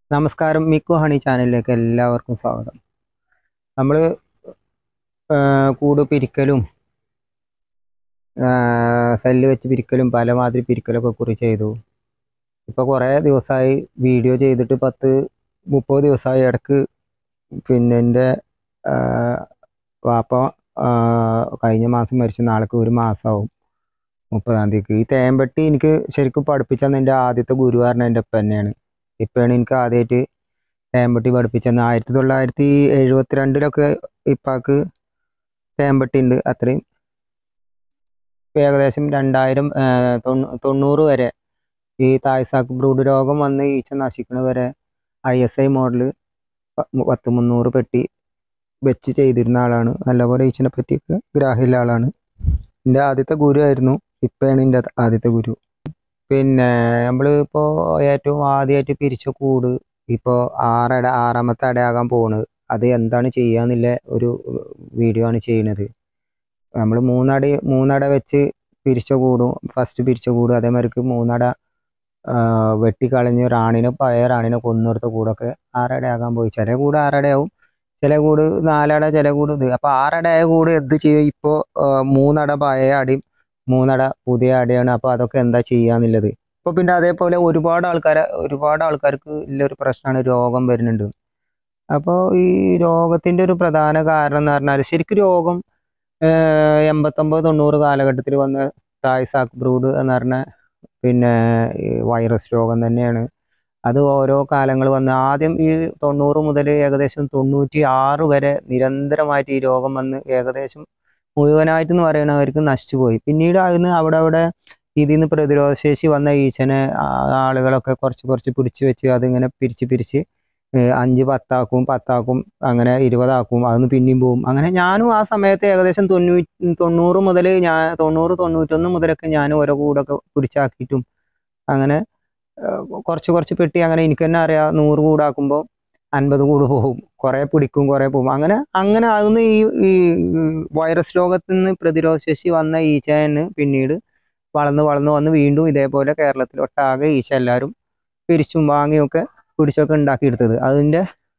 നമസ്കാരം Miku honey ചാനലിലേക്ക് എല്ലാവർക്കും സ്വാഗതം നമ്മൾ കൂട് പിരിക്കലും ആ, സെല്ല് വെച്ച് പിരിക്കലും പലമാതിരി പിരിക്കലൊക്കെ കുറി ചെയ്തു ഇപ്പോൾ കുറേ ദിവസമായി വീഡിയോ ചെയ്തിട്ട് പത്ത് മുപ്പത് ദിവസമായി ഇടക്ക് പിന്നെ എൻ്റെ ആ, വാപ്പ ആ, കഴിഞ്ഞ മാസം മരിച്ച നാൾക്ക് ഒരു മാസമാവും മുപ്പതാം തീയതിക്ക് ഈ തേമ്പട്ടി എനിക്ക് ശരിക്കും പഠിപ്പിച്ചെന്ന് എൻ്റെ ആദ്യത്തെ ഗുരുവാരൻ എൻ്റെ ഒപ്പം തന്നെയാണ് ഇപ്പോഴാണ് എനിക്ക് ആദ്യമായിട്ട് തേമ്പട്ടി പഠിപ്പിച്ചെന്ന് ആയിരത്തി തൊള്ളായിരത്തി എഴുപത്തിരണ്ടിലൊക്കെ ഇപ്പാക്ക് തേമ്പട്ടി ഉണ്ട് അത്രയും ഇപ്പൊ ഏകദേശം രണ്ടായിരം ആ, തൊണ്ണൂ- തൊണ്ണൂറ് വരെ ഈ തായ്സാക്ക് ബ്രൂഡ് രോഗം വന്ന് ഈച്ച നശിക്കണ വരെ ഐ എസ് ഐ മോഡൽ പത്ത് മുന്നൂറ് പെട്ടി വെച്ച് ചെയ്തിരുന്ന ആളാണ് നല്ലപോലെ ഈച്ചനെ പറ്റിയൊക്കെ ഗ്രാഹ്യമുള്ള ആളാണ് എൻ്റെ ആദ്യത്തെ ഗുരു ആയിരുന്നു ഇപ്പോഴാണ് എൻ്റെ ആദ്യത്തെ ഗുരു പിന്നെ നമ്മൾ ഇപ്പോൾ ഏറ്റവും ആദ്യമായിട്ട് പിരിച്ച കൂട് ഇപ്പോൾ ആറട ആറാമത്തെ അടയാകാൻ പോകുന്നത് അത് എന്താണ് ചെയ്യാന്നുള്ള ഒരു വീഡിയോ ആണ് ചെയ്യുന്നത് നമ്മൾ മൂന്നടി മൂന്നട വെച്ച് പിരിച്ച കൂടും ഫസ്റ്റ് പിരിച്ച കൂടും അതേമാതിരിക്ക് മൂന്നട ആ, വെട്ടിക്കളഞ്ഞ് റാണിനെ പഴയ റാണിനെ കൊന്നെടുത്ത കൂടൊക്കെ ആറടയാകാൻ പോയി ചില കൂട് ആറടയാവും ചില കൂട് നാലട ചില കൂട് ഇത് അപ്പോൾ ആറടയായ കൂട് എന്ത് ചെയ്യും ഇപ്പോൾ മൂന്നട പഴയ അടിയും മൂന്നട പുതിയ അടയാണ് അപ്പോൾ അതൊക്കെ എന്താ ചെയ്യാന്നുള്ളത് ഇപ്പോൾ പിന്നെ അതേപോലെ ഒരുപാട് ആൾക്കാരെ ഒരുപാട് ആൾക്കാർക്ക് ഉള്ളൊരു പ്രശ്നമാണ് രോഗം വരുന്നുണ്ട് അപ്പോൾ ഈ രോഗത്തിൻ്റെ ഒരു പ്രധാന കാരണം എന്ന് പറഞ്ഞാൽ ശരിക്കും രോഗം ഏഹ്, എൺപത്തൊമ്പത് തൊണ്ണൂറ് കാലഘട്ടത്തിൽ വന്ന തായ്സാക്ക് ബ്രൂഡ് എന്ന് പറഞ്ഞ പിന്നെ ഈ വൈറസ് രോഗം തന്നെയാണ് അത് ഓരോ കാലങ്ങൾ വന്ന് ആദ്യം ഈ തൊണ്ണൂറ് മുതൽ ഏകദേശം തൊണ്ണൂറ്റി ആറ് വരെ നിരന്തരമായിട്ട് ഈ രോഗം വന്ന് ഏകദേശം മുഴുവനായിട്ട് എന്ന് പറയണവർക്ക് നശിച്ചു പോയി പിന്നീട് അതിന് അവിടെ അവിടെ ഇതിൽ നിന്ന് പ്രതിരോധശേഷി വന്ന ഈച്ചനെ ആ- ആളുകളൊക്കെ കുറച്ച് കുറച്ച് പിടിച്ച് വെച്ച് അതിങ്ങനെ പിരിച്ച് പിരിച്ച് ഏഹ് അഞ്ച് പത്താക്കും പത്താക്കും അങ്ങനെ ഇരുപതാക്കും അതൊന്ന് പിന്നെയും പോവും അങ്ങനെ ഞാനും ആ സമയത്ത് ഏകദേശം തൊണ്ണൂറ്റി തൊണ്ണൂറ് മുതൽ ഞാൻ തൊണ്ണൂറ് തൊണ്ണൂറ്റൊന്ന് മുതലൊക്കെ ഞാൻ ഓരോ കൂടൊക്കെ പിടിച്ചാക്കിയിട്ടും അങ്ങനെ ഏഹ് കുറച്ച് കുറച്ച് പെട്ടി അങ്ങനെ എനിക്ക് തന്നെ അറിയാം നൂറ് കൂടാക്കുമ്പോൾ അൻപത് കൂട് പോകും കുറേ പിടിക്കും കുറേ പോകും അങ്ങനെ അങ്ങനെ അതൊന്ന് ഈ ഈ വൈറസ് രോഗത്തിൽ നിന്ന് പ്രതിരോധശേഷി വന്ന ഈച്ചന് പിന്നീട് വളർന്ന് വളർന്ന് വന്ന് വീണ്ടും ഇതേപോലെ കേരളത്തിൽ ഒട്ടാകെ ഈച്ച എല്ലാവരും പിരിച്ചും വാങ്ങിയൊക്കെ പിടിച്ചൊക്കെ ഉണ്ടാക്കിയെടുത്തത് അതിൻ്റെ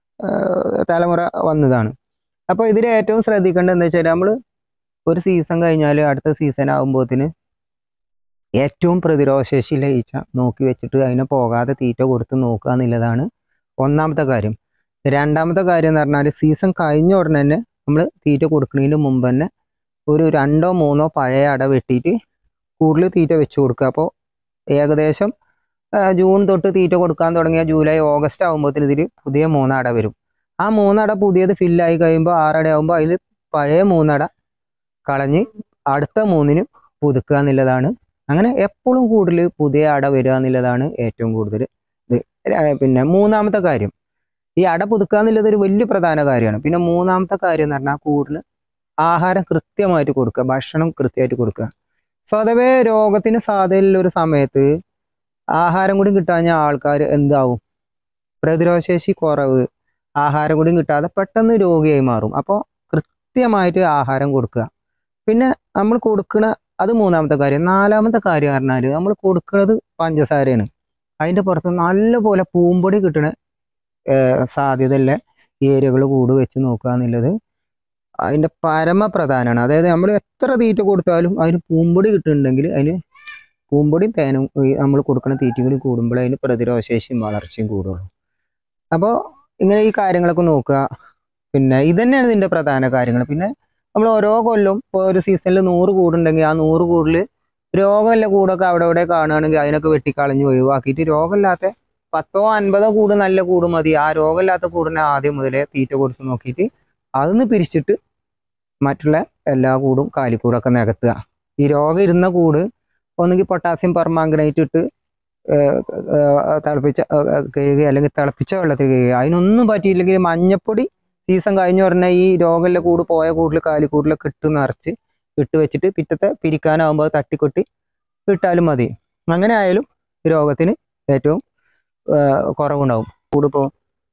തലമുറ വന്നതാണ് അപ്പോൾ ഇതിൽ ഏറ്റവും ശ്രദ്ധിക്കേണ്ടത് എന്താ വെച്ചാൽ നമ്മൾ ഒരു സീസൺ കഴിഞ്ഞാൽ അടുത്ത സീസൺ ആകുമ്പോഴത്തിന് ഏറ്റവും പ്രതിരോധശേഷിയുള്ള ഈച്ച നോക്കി വെച്ചിട്ട് അതിനെ പോകാതെ തീറ്റ കൊടുത്ത് നോക്കുക എന്നുള്ളതാണ് ഒന്നാമത്തെ കാര്യം രണ്ടാമത്തെ കാര്യം എന്ന് പറഞ്ഞാൽ സീസൺ കഴിഞ്ഞ ഉടനെ തന്നെ നമ്മൾ തീറ്റ കൊടുക്കുന്നതിന് മുമ്പ് തന്നെ ഒരു രണ്ടോ മൂന്നോ പഴയ അട വെട്ടിയിട്ട് കൂടുതൽ തീറ്റ വെച്ച് കൊടുക്കുക അപ്പോൾ ഏകദേശം ആ, ജൂൺ തൊട്ട് തീറ്റ കൊടുക്കാൻ തുടങ്ങിയ ജൂലൈ ഓഗസ്റ്റ് ആകുമ്പോഴത്തേന് ഇതിൽ പുതിയ മൂന്നട വരും ആ മൂന്നട പുതിയത് ഫില്ലായി കഴിയുമ്പോൾ ആറട ആകുമ്പോൾ അതിൽ പഴയ മൂന്നട കളഞ്ഞ് അടുത്ത മൂന്നിന് പുതുക്കുക എന്നുള്ളതാണ് അങ്ങനെ എപ്പോഴും കൂടുതൽ പുതിയ അട വരിക എന്നുള്ളതാണ് ഏറ്റവും കൂടുതൽ ഇത് ര- പിന്നെ മൂന്നാമത്തെ കാര്യം ഈ അട പുതുക്കുക എന്നുള്ളത് ഒരു വലിയ പ്രധാന കാര്യമാണ് പിന്നെ മൂന്നാമത്തെ കാര്യം എന്ന് പറഞ്ഞാൽ കൂടുതൽ ആഹാരം കൃത്യമായിട്ട് കൊടുക്കുക ഭക്ഷണം കൃത്യമായിട്ട് കൊടുക്കുക സ്വതവേ രോഗത്തിന് സാധ്യതയുള്ള ഒരു സമയത്ത് ആഹാരം കൂടി കിട്ടാഞ്ഞ ആൾക്കാർ എന്താവും പ്രതിരോധശേഷി കുറവ് ആഹാരം കൂടി കിട്ടാതെ പെട്ടെന്ന് രോഗിയായി മാറും അപ്പോൾ കൃത്യമായിട്ട് ആഹാരം കൊടുക്കുക പിന്നെ നമ്മൾ കൊടുക്കണ അത് മൂന്നാമത്തെ കാര്യം നാലാമത്തെ കാര്യം പറഞ്ഞാൽ നമ്മൾ കൊടുക്കുന്നത് പഞ്ചസാരയാണ് അതിൻ്റെ പുറത്ത് നല്ലപോലെ പൂമ്പൊടി കിട്ടണ സാധ്യതയുള്ള ഏരിയകൾ കൂട് വെച്ച് നോക്കുക എന്നുള്ളത് അതിൻ്റെ പരമപ്രധാനമാണ് അതായത് നമ്മൾ എത്ര തീറ്റ കൊടുത്താലും അതിന് പൂമ്പൊടി കിട്ടുന്നുണ്ടെങ്കിൽ അതിന് പൂമ്പൊടിയും തേനും നമ്മൾ കൊടുക്കുന്ന തീറ്റ കൂടി കൂടുമ്പോൾ അതിന് പ്രതിരോധശേഷിയും വളർച്ചയും കൂടുള്ളൂ അപ്പോൾ ഇങ്ങനെ ഈ കാര്യങ്ങളൊക്കെ നോക്കുക പിന്നെ ഇതന്നെയാണ് ഇതിൻ്റെ പ്രധാന കാര്യങ്ങൾ പിന്നെ നമ്മൾ ഓരോ കൊല്ലം ഇപ്പോൾ ഒരു സീസണിൽ നൂറ് കൂടുണ്ടെങ്കിൽ ആ നൂറ് കൂടിൽ രോഗമില്ല കൂടൊക്കെ അവിടെ ഇവിടെ കാണുകയാണെങ്കിൽ അതിനൊക്കെ വെട്ടിക്കളഞ്ഞ് ഒഴിവാക്കിയിട്ട് രോഗമില്ലാത്ത പത്തോ അൻപതോ കൂട് നല്ല കൂട് മതി ആ രോഗമില്ലാത്ത കൂടിനെ ആദ്യം മുതലേ തീറ്റ കൊടുത്ത് നോക്കിയിട്ട് അതൊന്ന് പിരിച്ചിട്ട് മറ്റുള്ള എല്ലാ കൂടും കാലിക്കൂടൊക്കെ നികത്തുക ഈ രോഗം ഇരുന്ന കൂട് ഒന്നുകിൽ പൊട്ടാസ്യം പെർമാംഗനേറ്റ് ഇട്ട് ഏഹ്, ഏഹ്, തിളപ്പിച്ച ഏഹ്, കഴുകുക അല്ലെങ്കിൽ തിളപ്പിച്ച വെള്ളത്തിൽ കഴുകുക അതിനൊന്നും പറ്റിയില്ലെങ്കിൽ മഞ്ഞപ്പൊടി സീസൺ കഴിഞ്ഞ ഉടനെ ഈ രോഗമുള്ള കൂട് പോയ കൂടിൽ കാലിക്കൂടിലൊക്കെ ഇട്ട് നിറച്ച് ഇട്ട് വെച്ചിട്ട് പിറ്റത്തെ പിരിക്കാനാവുമ്പോൾ അത് തട്ടിക്കൊട്ടി ഇട്ടാലും മതി അങ്ങനെ ആയാലും രോഗത്തിന് ഏറ്റവും ഏഹ്, കുറവുണ്ടാവും കൂടിപ്പോൾ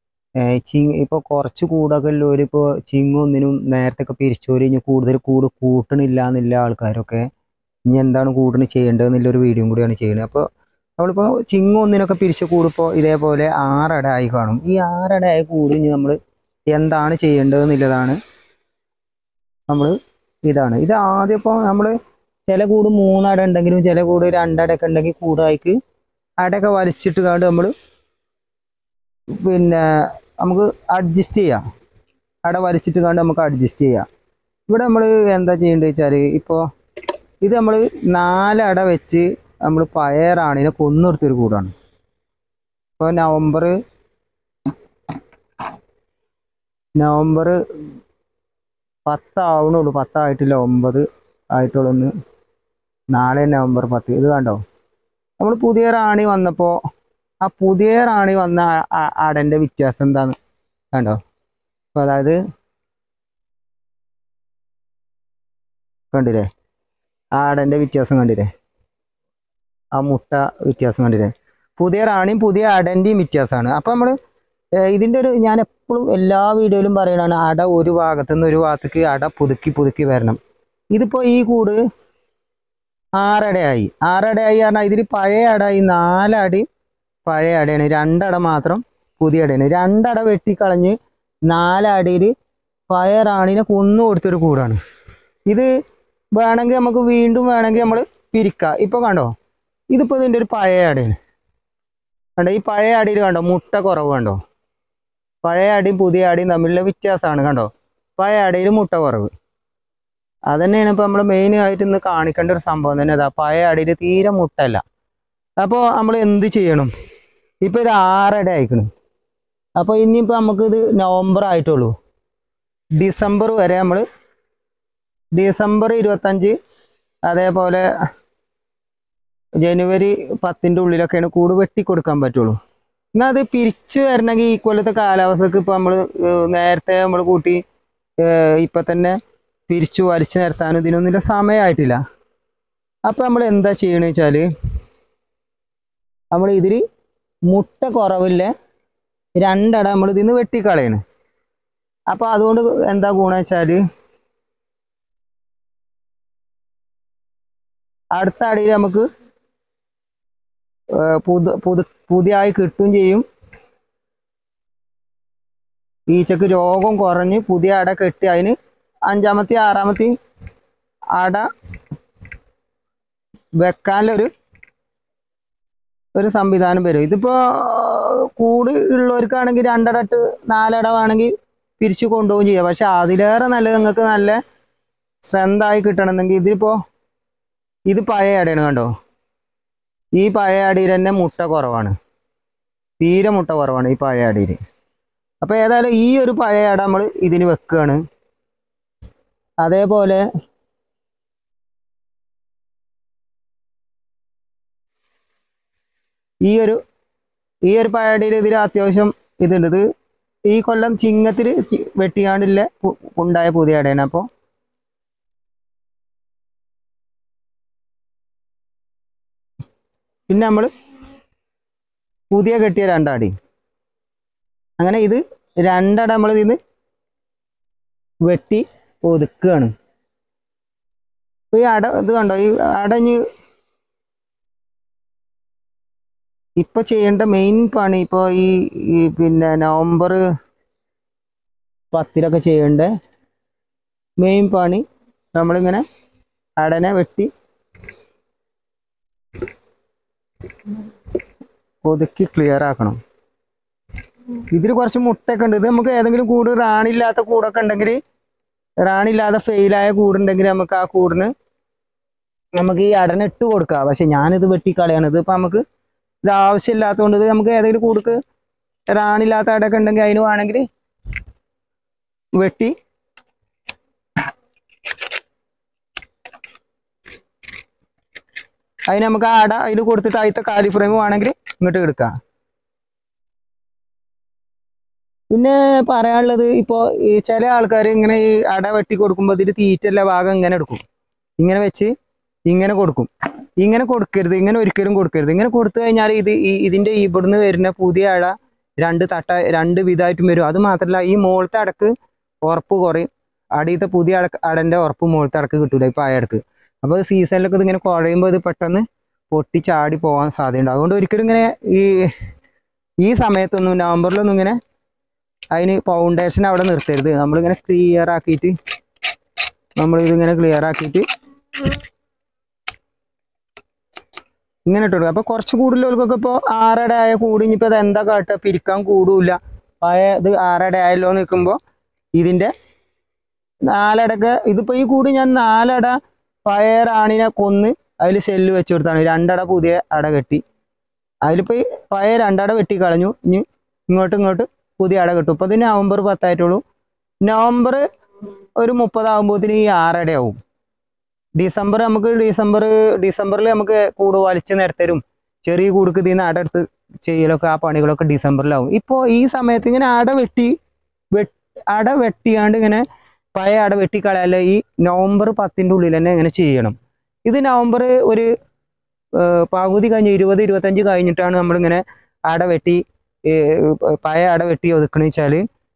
ചി ഇപ്പോൾ കുറച്ച് കൂടൊക്കെ ഉള്ളവരിപ്പോൾ ചിങ്ങൊന്നിനും നേരത്തെ ഒക്കെ പിരിച്ചോര് ഇനി കൂടുതൽ കൂട് കൂട്ടണില്ല എന്നുള്ള ആൾക്കാരൊക്കെ ഇനി എന്താണ് കൂടിന് ചെയ്യേണ്ടതെന്നുള്ളൊരു വീഡിയോ കൂടിയാണ് ചെയ്യുന്നത് അപ്പോൾ നമ്മളിപ്പോൾ ചിങ്ങ ഒന്നിനൊക്കെ പിരിച്ച കൂടിപ്പോൾ ഇതേപോലെ ആറട ആയി കാണും ഈ ആറട ആയ കൂട് ഇനി നമ്മൾ എന്താണ് ചെയ്യേണ്ടതെന്നുള്ളതാണ് നമ്മൾ ഇതാണ് ഇത് ആദ്യം ഇപ്പോൾ നമ്മൾ ചില കൂട് മൂന്നട ഉണ്ടെങ്കിലും ചില കൂട് രണ്ടടയൊക്കെ ഉണ്ടെങ്കിൽ കൂടായിക്ക് അടയൊക്കെ വലിച്ചിട്ട് കണ്ട് നമ്മൾ പിന്നെ നമുക്ക് അഡ്ജസ്റ്റ് ചെയ്യാം അട വലിച്ചിട്ട് കണ്ട് നമുക്ക് അഡ്ജസ്റ്റ് ചെയ്യാം ഇവിടെ നമ്മൾ എന്താ ചെയ്യേണ്ടത് വെച്ചാൽ ഇപ്പോൾ ഇത് നമ്മൾ നാലട വെച്ച് നമ്മൾ പഴയ റാണിനെ കൊന്നെടുത്തൊരു കൂടാണ് ഇപ്പോൾ നവംബർ നവംബർ പത്താവണുള്ളൂ പത്തായിട്ടില്ല ഒമ്പത് ആയിട്ടുള്ളൂ ഒന്ന് നാളെ നവംബർ പത്ത് ഇത് കണ്ടോ നമ്മൾ പുതിയ റാണി വന്നപ്പോൾ ആ പുതിയ റാണി വന്ന ആ- ആ- ആടൻ്റെ വ്യത്യാസം എന്താന്ന് കണ്ടോ അപ്പോൾ അതായത് കണ്ടില്ലേ ആടൻ്റെ വ്യത്യാസം കണ്ടില്ലേ ആ മുട്ട വ്യത്യാസം കണ്ടില്ലേ പുതിയ റാണിയും പുതിയ ആടൻ്റെയും വ്യത്യാസമാണ് അപ്പോൾ നമ്മൾ ഇതിൻ്റെ ഒരു ഞാൻ എപ്പോഴും എല്ലാ വീഡിയോയിലും പറയണതാണ് അട ഒരു ഭാഗത്തു നിന്ന് ഒരു ഭാഗത്തേക്ക് അട പുതുക്കി പുതുക്കി വരണം ഇതിപ്പോൾ ഈ കൂട് ആറടയായി ആറടയായി പറഞ്ഞാൽ ഇതിൽ പഴയ അട ഈ നാലടി പഴയ അടയാണ് രണ്ടട മാത്രം പുതിയ അടയാണ് രണ്ടട വെട്ടിക്കളഞ്ഞ് നാലടിയിൽ പഴയ റാണിനെ കൊന്നു കൊടുത്തൊരു കൂടാണ് ഇത് വേണമെങ്കിൽ നമുക്ക് വീണ്ടും വേണമെങ്കിൽ നമ്മൾ പിരിക്കാം ഇപ്പോൾ കണ്ടോ ഇതിപ്പോൾ ഇതിൻ്റെ ഒരു പഴയ അടയാണ് കണ്ടോ ഈ പഴയ അടിയിൽ കണ്ടോ മുട്ട കുറവ് കണ്ടോ പഴയ അടിയും പുതിയ അടിയും തമ്മിലുള്ള വ്യത്യാസമാണ് കണ്ടോ പഴയ അടിയിൽ മുട്ട കുറവ് അതന്നെയാണ് ഇപ്പോൾ നമ്മൾ മെയിൻ ആയിട്ട് ഇന്ന് കാണിക്കേണ്ട ഒരു സംഭവം തന്നെ അതാ പഴയ അടിയിൽ തീരെ മുട്ടല്ല അപ്പോൾ നമ്മൾ എന്ത് ചെയ്യണം ഇപ്പോൾ ഇത് ആറട അയക്കണം അപ്പോൾ ഇനിയിപ്പോൾ നമുക്ക് ഇത് നവംബർ ആയിട്ടുള്ളൂ ഡിസംബർ വരെ നമ്മൾ ഡിസംബർ ഇരുപത്തഞ്ച് അതേപോലെ ജനുവരി പത്തിൻ്റെ ഉള്ളിലൊക്കെയാണ് കൂട് വെട്ടിക്കൊടുക്കാൻ പറ്റുള്ളൂ എന്നാൽ അത് പിരിച്ചു വരണമെങ്കിൽ ഈ കൊല്ലത്തെ കാലാവസ്ഥക്ക് ഇപ്പോൾ നമ്മൾ നേരത്തെ നമ്മൾ കൂട്ടി ഇപ്പം തന്നെ പിരിച്ചു വലിച്ചു നിർത്താനും ഇതിനൊന്നും സമയമായിട്ടില്ല അപ്പം നമ്മൾ എന്താ ചെയ്യണമെന്ന് വെച്ചാൽ നമ്മൾ ഇതിൽ മുട്ട കുറവില്ല രണ്ടട നമ്മൾ ഇതിൽ നിന്ന് വെട്ടിക്കളയണ് അപ്പോൾ അതുകൊണ്ട് എന്താ ഗുണം വെച്ചാൽ അടുത്ത അടിയിൽ നമുക്ക് ഏർ പുതു പുതു പുതിയതായി കിട്ടുകയും ചെയ്യും ഈച്ചക്ക് രോഗം കുറഞ്ഞ് പുതിയ അട കെട്ടി അതിന് അഞ്ചാമത്തെ ആറാമത്തെ അട വെക്കാനുള്ളൊരു ഒരു സംവിധാനം വരും ഇതിപ്പോ കൂട് ഉള്ളവർക്കാണെങ്കിൽ രണ്ടട ഇട്ട് നാലട വേണമെങ്കിൽ പിരിച്ചു കൊണ്ടുപോകും ചെയ്യാം പക്ഷെ അതിലേറെ നല്ലത് നിങ്ങൾക്ക് നല്ല സ്ട്രെങ്ത് ആയി കിട്ടണമെന്നെങ്കിൽ ഇതിപ്പോ ഇത് പഴയ അടയാണ് കണ്ടോ ഈ പഴയ അടിയിൽ തന്നെ മുട്ട കുറവാണ് തീരെ മുട്ട കുറവാണ് ഈ പഴയ അടിയിൽ അപ്പോൾ ഏതായാലും ഈ ഒരു പഴയ അട നമ്മൾ ഇതിന് വെക്കുകയാണ് അതേപോലെ ഈ ഒരു ഈ ഒരു പഴയ അടിയിൽ ഇതിൽ അത്യാവശ്യം ഇതുണ്ട് ഇത് ഈ കൊല്ലം ചിങ്ങത്തിൽ വെട്ടിയാണ്ടില്ല പു- ഉണ്ടായ പുതിയ അടയാണ് അപ്പോൾ പിന്നെ നമ്മൾ പുതിയ കെട്ടിയ രണ്ടടി അങ്ങനെ ഇത് രണ്ടട നമ്മൾ ഇതിന്ന് വെട്ടി ഒതുക്കുകയാണ് ഇപ്പൊ ഈ അട ഇത് കണ്ടോ ഈ അടഞ്ഞ് ഇപ്പൊ ചെയ്യേണ്ട മെയിൻ പണി ഇപ്പോൾ ഈ ഈ പിന്നെ നവംബർ പത്തിലൊക്കെ ചെയ്യേണ്ട മെയിൻ പണി നമ്മളിങ്ങനെ അടനെ വെട്ടി ഒതുക്കി ക്ലിയർ ആക്കണം ഇതിൽ കുറച്ച് മുട്ടയൊക്കെ ഉണ്ട് ഇത് നമുക്ക് ഏതെങ്കിലും കൂട് റാണില്ലാത്ത കൂടൊക്കെ ഉണ്ടെങ്കിൽ റാണില്ലാതെ ഫെയിലായ കൂടുണ്ടെങ്കിൽ നമുക്ക് ആ കൂടിന് നമുക്ക് ഈ അടന ഇട്ട് കൊടുക്കാം പക്ഷെ ഞാനിത് വെട്ടിക്കളയാണ് ഇതിപ്പോൾ നമുക്ക് ഇത് ആവശ്യമില്ലാത്തതുകൊണ്ട് ഇത് നമുക്ക് ഏതെങ്കിലും കൂടുക്ക് റാണില്ലാത്ത അടയൊക്കെ ഉണ്ടെങ്കിൽ അതിന് വേണമെങ്കിൽ വെട്ടി അതിന് നമുക്ക് ആ അട അതിൽ കൊടുത്തിട്ട് അതിലത്തെ കാലി ഫ്രെയിം വേണമെങ്കിൽ ഇങ്ങോട്ട് എടുക്കാം പിന്നെ പറയാനുള്ളത് ഇപ്പോൾ ഈ ചില ആൾക്കാർ ഇങ്ങനെ ഈ അട വെട്ടി കൊടുക്കുമ്പോൾ ഇതിൽ തീറ്റല്ല ഭാഗം ഇങ്ങനെ എടുക്കും ഇങ്ങനെ വെച്ച് ഇങ്ങനെ കൊടുക്കും ഇങ്ങനെ കൊടുക്കരുത് ഇങ്ങനെ ഒരിക്കലും കൊടുക്കരുത് ഇങ്ങനെ കൊടുത്തു കഴിഞ്ഞാൽ ഇത് ഈ ഇതിൻ്റെ ഇവിടുന്ന് വരുന്ന പുതിയ അട രണ്ട് തട്ട രണ്ട് വിധമായിട്ടും വരും അത് മാത്രമല്ല ഈ മുകളത്തെ അടക്ക് ഉറപ്പ് കുറയും അടിയത്തെ പുതിയ അടക്ക് അടൻ്റെ ഉറപ്പ് മുകളത്തെ അടക്ക് കിട്ടൂല ഇപ്പം ആ അടക്ക് അപ്പോൾ സീസണിലൊക്കെ ഇതിങ്ങനെ കുഴയുമ്പോൾ ഇത് പെട്ടെന്ന് പൊട്ടി ചാടി പോകാൻ സാധ്യതയുണ്ട് അതുകൊണ്ട് ഒരിക്കലും ഇങ്ങനെ ഈ ഈ സമയത്തൊന്നും നവംബറിലൊന്നും ഇങ്ങനെ അതിന് ഫൗണ്ടേഷൻ അവിടെ നിർത്തരുത് നമ്മളിങ്ങനെ ക്ലിയർ ആക്കിയിട്ട് നമ്മൾ ഇതിങ്ങനെ ക്ലിയർ ആക്കിയിട്ട് ഇങ്ങനെ ഇട്ടു കൊടുക്കുക അപ്പോൾ കുറച്ച് കൂടുതലുകൾക്കൊക്കെ ഇപ്പോൾ ആറര ആയ കൂടി ഇനിയിപ്പോൾ ഇത് എന്താ കാട്ടുക പിരിക്കാൻ കൂടില്ല പഴയ ഇത് ആറര ആയല്ലോ എന്ന് നിൽക്കുമ്പോൾ ഇതിൻ്റെ നാലടക്ക് ഇതിപ്പോൾ ഈ കൂടി ഞാൻ നാലട പഴയ റാണിനെ കൊന്ന് അതിൽ സെല്ല് വെച്ച് കൊടുത്താണ് രണ്ടട പുതിയ അട കെട്ടി അതിലിപ്പോൾ ഈ പഴയ രണ്ടട വെട്ടി കളഞ്ഞു ഇനി ഇങ്ങോട്ട് ഇങ്ങോട്ട് പുതിയ അട കെട്ടും ഇപ്പോൾ ഇത് നവംബർ പത്തായിട്ടുള്ളൂ നവംബർ ഒരു മുപ്പതാകുമ്പോഴത്തേന് ഈ ആറടയാവും ഡിസംബർ നമുക്ക് ഡിസംബർ ഡിസംബറിൽ നമുക്ക് കൂട് വലിച്ച് നിരത്തരും ചെറിയ കൂടുക്ക് ഇതിന്ന് അട എടുത്ത് ചെയ്യലൊക്കെ ആ പണികളൊക്കെ ഡിസംബറിലാവും ഇപ്പോൾ ഈ സമയത്ത് ഇങ്ങനെ അട വെട്ടി വെട്ട് അട വെട്ടിയാണ്ട് ഇങ്ങനെ പഴയ അട വെട്ടിക്കളയല്ല ഈ നവംബർ പത്തിൻ്റെ ഉള്ളിൽ തന്നെ ഇങ്ങനെ ചെയ്യണം ഇത് നവംബർ ഒരു ഏർ, പകുതി കഴിഞ്ഞ് ഇരുപത് ഇരുപത്തഞ്ച് കഴിഞ്ഞിട്ടാണ് നമ്മളിങ്ങനെ അട വെട്ടി ഏർ, പഴയ അട വെട്ടി ഒതുക്കണെന്ന് വെച്ചാൽ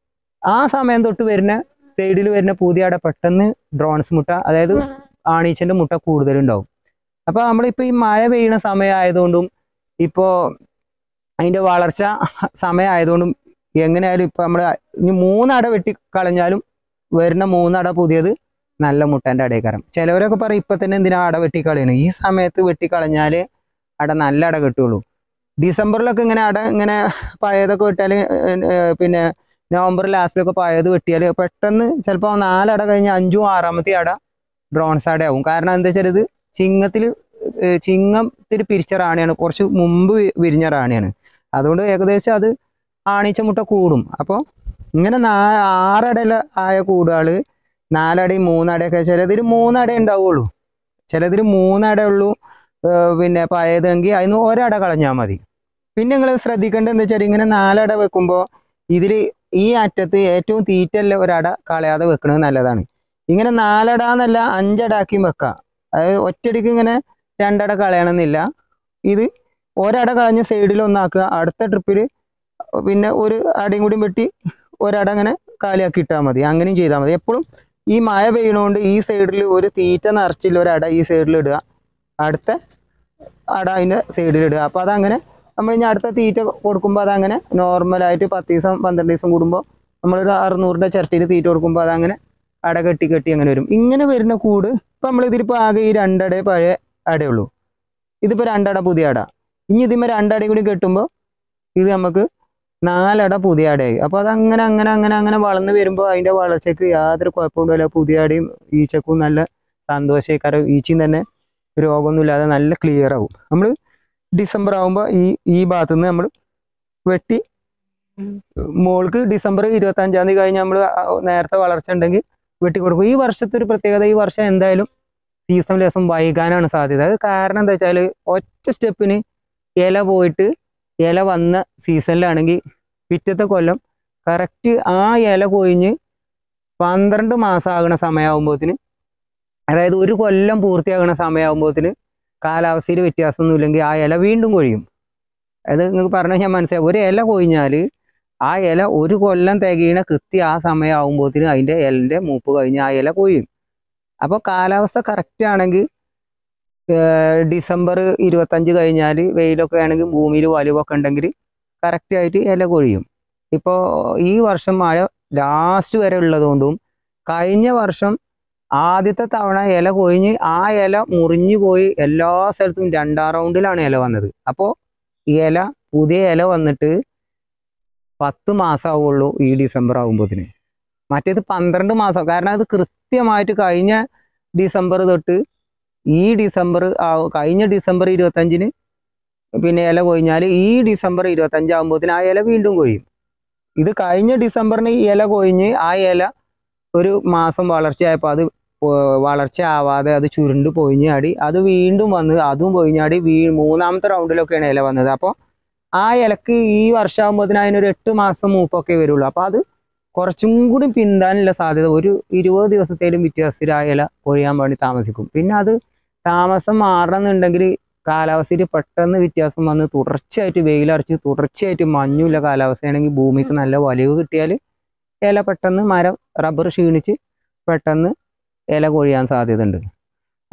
ആ സമയം തൊട്ട് വരുന്ന സൈഡിൽ വരുന്ന പുതിയ അട പെട്ടെന്ന് ഡ്രോൺസ് മുട്ട അതായത് ആണീച്ചൻ്റെ മുട്ട കൂടുതലുണ്ടാവും അപ്പോൾ നമ്മളിപ്പോൾ ഈ മഴ പെയ്യുന്ന സമയമായതുകൊണ്ടും ഇപ്പോൾ അതിൻ്റെ വളർച്ച സമയമായതുകൊണ്ടും എങ്ങനെയായാലും ഇപ്പോൾ നമ്മൾ ഇനി മൂന്നട വെട്ടി കളഞ്ഞാലും വരുന്ന മൂന്നട പുതിയത് നല്ല മുട്ടൻ്റെ അടയേക്കാരം ചിലവരൊക്കെ പറയും ഇപ്പം തന്നെ എന്തിനാ അട വെട്ടിക്കളയണം ഈ സമയത്ത് വെട്ടിക്കളഞ്ഞാൽ അട നല്ല അട കിട്ടുള്ളൂ ഡിസംബറിലൊക്കെ ഇങ്ങനെ അട ഇങ്ങനെ പഴയതൊക്കെ വെട്ടിയാൽ പിന്നെ നവംബർ ലാസ്റ്റിലൊക്കെ പഴയത് വെട്ടിയാൽ പെട്ടെന്ന് ചിലപ്പോൾ നാലട കഴിഞ്ഞ് അഞ്ചും ആറാമത്തെ അട ഡ്രോൺസ് അടയാവും കാരണം എന്താ വെച്ചാൽ ഇത് ചിങ്ങത്തിൽ ചിങ്ങത്തിൽ പിരിച്ച റാണിയാണ് കുറച്ച് മുമ്പ് വി- വിരിഞ്ഞ റാണിയാണ് അതുകൊണ്ട് ഏകദേശം അത് ആണീച്ച മുട്ട കൂടും അപ്പോൾ ഇങ്ങനെ നാ ആറട ആയ കൂടുകൾ നാലടയും മൂന്നടയൊക്കെ ചിലതിൽ മൂന്നട ഉണ്ടാവുള്ളൂ ചിലതിൽ മൂന്നട ഉള്ളൂ ഏർ പിന്നെ പഴയതെങ്കിൽ അതിന് ഒരട കളഞ്ഞാൽ മതി പിന്നെ നിങ്ങൾ ശ്രദ്ധിക്കേണ്ടത് എന്താ വെച്ചാൽ ഇങ്ങനെ നാലട വെക്കുമ്പോൾ ഇതിൽ ഈ അറ്റത്ത് ഏറ്റവും തീറ്റല്ല ഒരട കളയാതെ വെക്കുന്നത് നല്ലതാണ് ഇങ്ങനെ നാലട എന്നല്ല അഞ്ചടാക്കിയും വെക്കാം അതായത് ഒറ്റയടിക്ക് ഇങ്ങനെ രണ്ടട കളയണമെന്നില്ല ഇത് ഒരട കളഞ്ഞ് സൈഡിൽ ഒന്നാക്കുക അടുത്ത ട്രിപ്പിൽ പിന്നെ ഒരു അടയും കൂടി വെട്ടി ഒരട അങ്ങനെ കാലിയാക്കി ഇട്ടാൽ മതി അങ്ങനെയും ചെയ്താൽ മതി എപ്പോഴും ഈ മഴ പെയ്യണോണ്ട് ഈ സൈഡിൽ ഒരു തീറ്റ നിറച്ചില്ല ഒരട ഈ സൈഡിൽ ഇടുക അടുത്ത അട അതിൻ്റെ സൈഡിൽ ഇടുക അപ്പോൾ അതങ്ങനെ നമ്മൾ ഇനി അടുത്ത തീറ്റ കൊടുക്കുമ്പോൾ അതങ്ങനെ നോർമലായിട്ട് പത്ത് ദിവസം പന്ത്രണ്ട് ദിവസം കൂടുമ്പോൾ നമ്മളൊരു അറുന്നൂറിൻ്റെ ചിരട്ടിയിൽ തീറ്റ കൊടുക്കുമ്പോൾ അതങ്ങനെ അട കെട്ടി കെട്ടി അങ്ങനെ വരും ഇങ്ങനെ വരുന്ന കൂട് ഇപ്പം നമ്മൾ ഇതിലിപ്പോൾ ആകെ ഈ രണ്ടടേ പഴയ അടയുള്ളൂ ഇതിപ്പോൾ രണ്ടട പുതിയ അട ഇനി ഇതിന്മേൽ രണ്ടടയും കൂടി കെട്ടുമ്പോൾ ഇത് നമുക്ക് നാലട പുതിയ അടയായി അപ്പോൾ അത് അങ്ങനെ അങ്ങനെ അങ്ങനെ അങ്ങനെ വളർന്ന് വരുമ്പോൾ അതിൻ്റെ വളർച്ചയ്ക്ക് യാതൊരു കുഴപ്പമുണ്ടാവില്ല പുതിയ അടയും ഈച്ചക്കും നല്ല സന്തോഷക്കാരും ഈച്ചയും തന്നെ രോഗമൊന്നുമില്ലാതെ നല്ല ക്ലിയർ ആവും നമ്മൾ ഡിസംബർ ആകുമ്പോൾ ഈ ഈ ഭാഗത്തു നിന്ന് നമ്മൾ വെട്ടി മോൾക്ക് ഡിസംബർ ഇരുപത്തഞ്ചാം തീയതി കഴിഞ്ഞ് നമ്മൾ നേരത്തെ വളർച്ച ഉണ്ടെങ്കിൽ വെട്ടി കൊടുക്കും ഈ വർഷത്തെ ഒരു പ്രത്യേകത ഈ വർഷം എന്തായാലും സീസൺ ലേസം വൈകാനാണ് സാധ്യത അത് കാരണം എന്താ വെച്ചാൽ ഒറ്റ സ്റ്റെപ്പിന് ഇല പോയിട്ട് ഇല വന്ന സീസണിലാണെങ്കിൽ പിറ്റത്തെ കൊല്ലം കറക്റ്റ് ആ ഇല കൊഴിഞ്ഞ് പന്ത്രണ്ട് മാസം ആകുന്ന സമയമാകുമ്പോഴത്തിന് അതായത് ഒരു കൊല്ലം പൂർത്തിയാകുന്ന സമയമാകുമ്പോഴത്തിന് കാലാവസ്ഥയിൽ വ്യത്യാസമൊന്നും ഇല്ലെങ്കിൽ ആ ഇല വീണ്ടും കൊഴിയും അത് നിങ്ങൾക്ക് പറഞ്ഞാൽ ഞാൻ മനസ്സിലാവും ഒരു ഇല കൊഴിഞ്ഞാൽ ആ ഇല ഒരു കൊല്ലം തികയണ കൃത്യ ആ സമയമാകുമ്പോഴത്തിന് അതിൻ്റെ ഇലൻ്റെ മൂപ്പ് കഴിഞ്ഞ് ആ ഇല കൊഴിയും അപ്പോൾ കാലാവസ്ഥ കറക്റ്റ് ആണെങ്കിൽ ഏർ ഡിസംബർ ഇരുപത്തഞ്ച് കഴിഞ്ഞാൽ വെയിലൊക്കെ ആണെങ്കിൽ ഭൂമിയിൽ വലിവൊക്കെ ഉണ്ടെങ്കിൽ കറക്റ്റ് ആയിട്ട് ഇല കൊഴിയും ഇപ്പോൾ ഈ വർഷം മഴ ലാസ്റ്റ് വരെ ഉള്ളതുകൊണ്ടും കഴിഞ്ഞ വർഷം ആദ്യത്തെ തവണ ഇല കൊഴിഞ്ഞ് ആ ഇല മുറിഞ്ഞു പോയി എല്ലാ സ്ഥലത്തും രണ്ടാം റൗണ്ടിലാണ് ഇല വന്നത് അപ്പോൾ ഇല പുതിയ ഇല വന്നിട്ട് പത്ത് മാസമാവുള്ളൂ ഈ ഡിസംബർ ആകുമ്പോഴത്തിന് മറ്റേത് പന്ത്രണ്ട് മാസം കാരണം അത് കൃത്യമായിട്ട് കഴിഞ്ഞ ഡിസംബർ തൊട്ട് ഈ ഡിസംബർ ആ- കഴിഞ്ഞ ഡിസംബർ ഇരുപത്തഞ്ചിന് പിന്നെ ഇല കൊഴിഞ്ഞാൽ ഈ ഡിസംബർ ഇരുപത്തഞ്ചാകുമ്പോഴത്തിന് ആ ഇല വീണ്ടും കൊഴിയും ഇത് കഴിഞ്ഞ ഡിസംബറിന് ഈ ഇല കൊഴിഞ്ഞ് ആ ഇല ഒരു മാസം വളർച്ചയായപ്പോൾ അത് പോ- വളർച്ച ആവാതെ അത് ചുരുണ്ട് പൊഴിഞ്ഞാടി അത് വീണ്ടും വന്ന് അതും പൊഴിഞ്ഞാടി വീ മൂന്നാമത്തെ റൗണ്ടിലൊക്കെയാണ് ഇല വന്നത് അപ്പോൾ ആ ഇലക്ക് ഈ വർഷമാകുമ്പോഴത്തിന് അതിനൊരു എട്ട് മാസം മൂപ്പൊക്കെ വരുള്ളൂ അപ്പോൾ അത് കുറച്ചും കൂടി പിന്താനുള്ള സാധ്യത ഒരു ഇരുപത് ദിവസത്തേലും വ്യത്യാസത്തിൽ ആ ഇല കൊഴിയാൻ വേണ്ടി താമസിക്കും പിന്നെ അത് താമസം മാറണമെന്നുണ്ടെങ്കിൽ കാലാവസ്ഥയിൽ പെട്ടെന്ന് വ്യത്യാസം വന്ന് തുടർച്ചയായിട്ട് വെയിലറച്ച് തുടർച്ചയായിട്ട് മഞ്ഞുള്ള കാലാവസ്ഥയാണെങ്കിൽ ഭൂമിക്ക് നല്ല വലിവ് കിട്ടിയാൽ ഇല പെട്ടെന്ന് മരം റബ്ബർ ക്ഷീണിച്ച് പെട്ടെന്ന് ഇല കൊഴിയാൻ സാധ്യതയുണ്ട്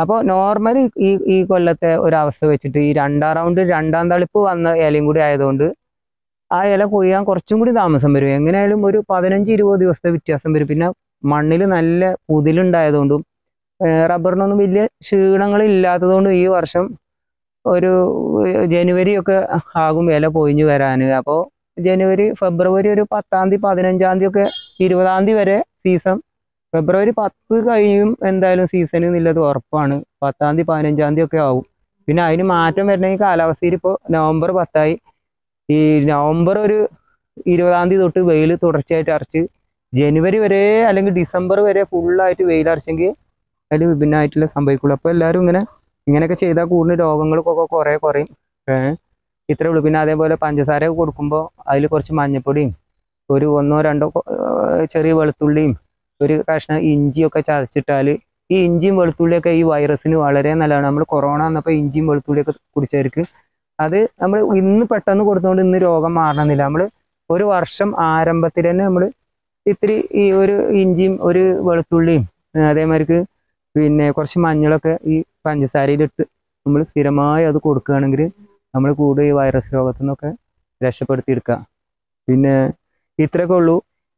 അപ്പോൾ നോർമൽ ഈ ഈ കൊല്ലത്തെ ഒരവസ്ഥ വെച്ചിട്ട് ഈ രണ്ടാം റൗണ്ട് രണ്ടാം തളിപ്പ് വന്ന ഇലയും കൂടി ആയതുകൊണ്ട് ആ ഇല കൊഴിയാൻ കുറച്ചും കൂടി താമസം വരും എങ്ങനെയായാലും ഒരു പതിനഞ്ച് ഇരുപത് ദിവസത്തെ വ്യത്യാസം വരും പിന്നെ മണ്ണിൽ നല്ല പുതിലുണ്ടായതുകൊണ്ടും ഏഹ് റബ്ബറിനൊന്നും വലിയ ക്ഷീണങ്ങൾ ഇല്ലാത്തതുകൊണ്ടും ഈ വർഷം ഒരു ഏഹ് ജനുവരി ഒക്കെ ആകും ഇല പൊഴിഞ്ഞു വരാൻ അപ്പോൾ ജനുവരി ഫെബ്രുവരി ഒരു പത്താം തീയതി പതിനഞ്ചാം തീയതി ഒക്കെ ഇരുപതാം തീയതി വരെ സീസൺ ഫെബ്രുവരി പത്ത് കഴിയും എന്തായാലും സീസൺ എന്നുള്ളത് ഉറപ്പാണ് പത്താം തീയതി പതിനഞ്ചാം തീയതി ഒക്കെ ആവും പിന്നെ അതിന് മാറ്റം വരണമെങ്കിൽ കാലാവസ്ഥയിൽ ഇപ്പോൾ നവംബർ പത്തായി ഈ നവംബർ ഒരു ഇരുപതാം തീയതി തൊട്ട് വെയിൽ തുടർച്ചയായിട്ട് അരച്ച് ജനുവരി വരെ അല്ലെങ്കിൽ ഡിസംബർ വരെ ഫുള്ളായിട്ട് വെയിൽ അരച്ചെങ്കിൽ അതിൽ വിഭിന്നമായിട്ടുള്ള സംഭവിക്കുള്ളൂ അപ്പോൾ എല്ലാവരും ഇങ്ങനെ ഇങ്ങനെയൊക്കെ ചെയ്താൽ കൂടുതൽ രോഗങ്ങൾക്കൊക്കെ കുറേ കുറയും ഏഹ് ഇത്രേ ഉള്ളൂ പിന്നെ അതേപോലെ പഞ്ചസാര ഒക്കെ കൊടുക്കുമ്പോൾ അതിൽ കുറച്ച് മഞ്ഞപ്പൊടിയും ഒരു ഒന്നോ രണ്ടോ കൊ- ഏഹ് ചെറിയ വെളുത്തുള്ളിയും ഒരു കഷ്ണം ഇഞ്ചിയൊക്കെ ചതച്ചിട്ടാൽ ഈ ഇഞ്ചിയും വെളുത്തുള്ളിയൊക്കെ ഈ വൈറസിന് വളരെ നല്ലതാണ് നമ്മൾ കൊറോണ വന്നപ്പോൾ ഇഞ്ചിയും വെളുത്തുള്ളിയൊക്കെ കുടിച്ചവർക്ക് അത് നമ്മൾ ഇന്ന് പെട്ടെന്ന് കൊടുത്തുകൊണ്ട് ഇന്ന് രോഗം മാറണമെന്നില്ല നമ്മൾ ഒരു വർഷം ആരംഭത്തിൽ തന്നെ നമ്മൾ ഇത്തിരി ഈ ഒരു ഇഞ്ചിയും ഒരു വെളുത്തുള്ളിയും ഏഹ് അതേമാതിരിക്ക് പിന്നെ കുറച്ച് മഞ്ഞളൊക്കെ ഈ പഞ്ചസാരയിലിട്ട് നമ്മൾ സ്ഥിരമായി അത് കൊടുക്കുകയാണെങ്കിൽ നമ്മൾ കൂടുതൽ ഈ വൈറസ് രോഗത്തിൽ നിന്നൊക്കെ രക്ഷപ്പെടുത്തിയെടുക്കുക പിന്നെ ഇത്രയൊക്കെ ഉള്ളൂ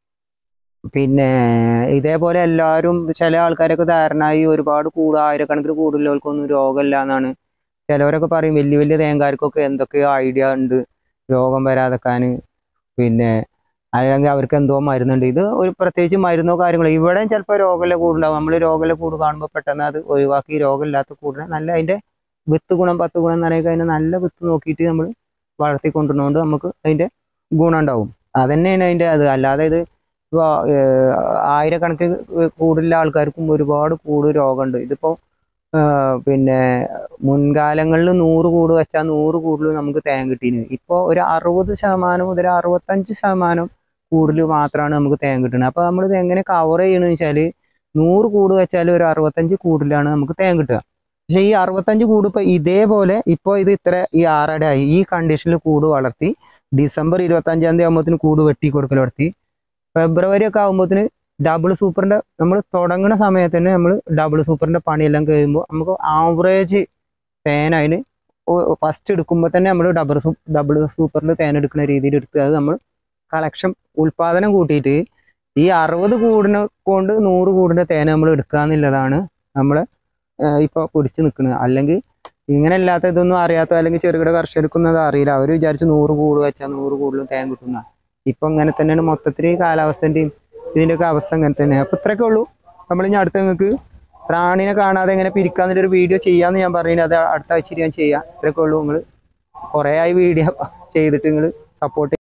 പിന്നെ ഇതേപോലെ എല്ലാവരും ചില ആൾക്കാരൊക്കെ ധാരണയായി ഒരുപാട് കൂടുക ആയിരക്കണക്കിന് കൂടുതലുകൾക്കൊന്നും രോഗമില്ല എന്നാണ് ചിലവരൊക്കെ പറയും വലിയ വലിയ തേങ്കാർക്കൊക്കെ എന്തൊക്കെയോ ഐഡിയ ഉണ്ട് രോഗം വരാതെക്കാൻ പിന്നെ അല്ലെങ്കിൽ അവർക്ക് എന്തോ മരുന്നുണ്ട് ഇത് ഒരു പ്രത്യേകിച്ച് മരുന്നോ കാര്യങ്ങളോ ഇവിടെയും ചിലപ്പോൾ രോഗമില്ല കൂടുണ്ടാവും നമ്മൾ രോഗമില്ല കൂട് കാണുമ്പോൾ പെട്ടെന്ന് അത് ഒഴിവാക്കി രോഗമില്ലാത്ത കൂടിനെ നല്ല അതിൻ്റെ വിത്ത് ഗുണം പത്ത് ഗുണം എന്ന് പറയുക അതിന് നല്ല വിത്ത് നോക്കിയിട്ട് നമ്മൾ വളർത്തിക്കൊണ്ടുവന്നുകൊണ്ട് നമുക്ക് അതിൻ്റെ ഗുണം ഉണ്ടാവും അതന്നെയാണ് അതിൻ്റെ അത് അല്ലാതെ ഇത് ഇപ്പോൾ ആയിരക്കണക്കിന് കൂടുതലുള്ള ആൾക്കാർക്കും ഒരുപാട് കൂട് രോഗമുണ്ട് ഇതിപ്പോൾ പിന്നെ മുൻകാലങ്ങളിൽ നൂറ് കൂട് വെച്ചാൽ നൂറ് കൂടുതൽ നമുക്ക് തേൻ കിട്ടീന് ഇപ്പോൾ ഒരു അറുപത് ശതമാനം മുതൽ അറുപത്തഞ്ച് ശതമാനം കൂടുതൽ മാത്രമാണ് നമുക്ക് തേൻ കിട്ടുന്നത് അപ്പോൾ നമ്മളിത് എങ്ങനെ കവർ ചെയ്യണമെന്ന് വെച്ചാൽ നൂറ് കൂട് വെച്ചാൽ ഒരു അറുപത്തഞ്ച് കൂടിലാണ് നമുക്ക് തേൻ കിട്ടുക പക്ഷേ ഈ അറുപത്തഞ്ച് കൂട് ഇപ്പോൾ ഇതേപോലെ ഇപ്പോൾ ഇത് ഇത്ര ഈ ആറടയായി ഈ കണ്ടീഷനിൽ കൂട് വളർത്തി ഡിസംബർ ഇരുപത്തഞ്ചാം തീയതി ആകുമ്പോഴത്തേന് കൂട് വെട്ടി കൊടുക്കൽ നടത്തി ഫെബ്രുവരി ഒക്കെ ആകുമ്പോഴത്തേന് ഡബിൾ സൂപ്പറിൻ്റെ നമ്മൾ തുടങ്ങുന്ന സമയത്ത് തന്നെ നമ്മൾ ഡബിൾ സൂപ്പറിൻ്റെ പണിയെല്ലാം കഴിയുമ്പോൾ നമുക്ക് ആവറേജ് തേൻ അതിന് ഫസ്റ്റ് എടുക്കുമ്പോൾ തന്നെ നമ്മൾ ഡബിൾ സൂ ഡബിൾ സൂപ്പറിൽ തേൻ എടുക്കുന്ന രീതിയിൽ എടുത്ത് അത് നമ്മൾ കളക്ഷൻ ഉൽപാദനം കൂട്ടിയിട്ട് ഈ അറുപത് കൂടിനെ കൊണ്ട് നൂറ് കൂടിൻ്റെ തേൻ നമ്മൾ എടുക്കുക എന്നുള്ളതാണ് നമ്മൾ ഇപ്പോൾ പിടിച്ച് നിൽക്കുന്നത് അല്ലെങ്കിൽ ഇങ്ങനെ അല്ലാത്ത ഇതൊന്നും അറിയാത്ത അല്ലെങ്കിൽ ചെറുകിട കർഷകർക്കൊന്നും അത് അറിയില്ല അവർ വിചാരിച്ച് നൂറ് കൂട് വെച്ചാൽ നൂറ് കൂടുതലും തേൻ കിട്ടുന്ന ഇപ്പം ഇങ്ങനെ തന്നെയാണ് മൊത്തത്തിൽ കാലാവസ്ഥൻ്റെയും ഇതിൻ്റെയൊക്കെ അവസ്ഥ അങ്ങനെ തന്നെ അപ്പോൾ ഇത്രയൊക്കെ ഉള്ളൂ നമ്മൾ ഇനി അടുത്ത നിങ്ങൾക്ക് പ്രാണിനെ കാണാതെ എങ്ങനെ പിരിക്കാന്നില്ല ഒരു വീഡിയോ ചെയ്യാമെന്ന് ഞാൻ പറഞ്ഞു അത് അടുത്ത ആഴ്ച ഞാൻ ചെയ്യാം ഇത്രയൊക്കെ ഉള്ളൂ നിങ്ങൾ കുറേ ആയി വീഡിയോ ചെയ്തിട്ട് നിങ്ങൾ സപ്പോർട്ട്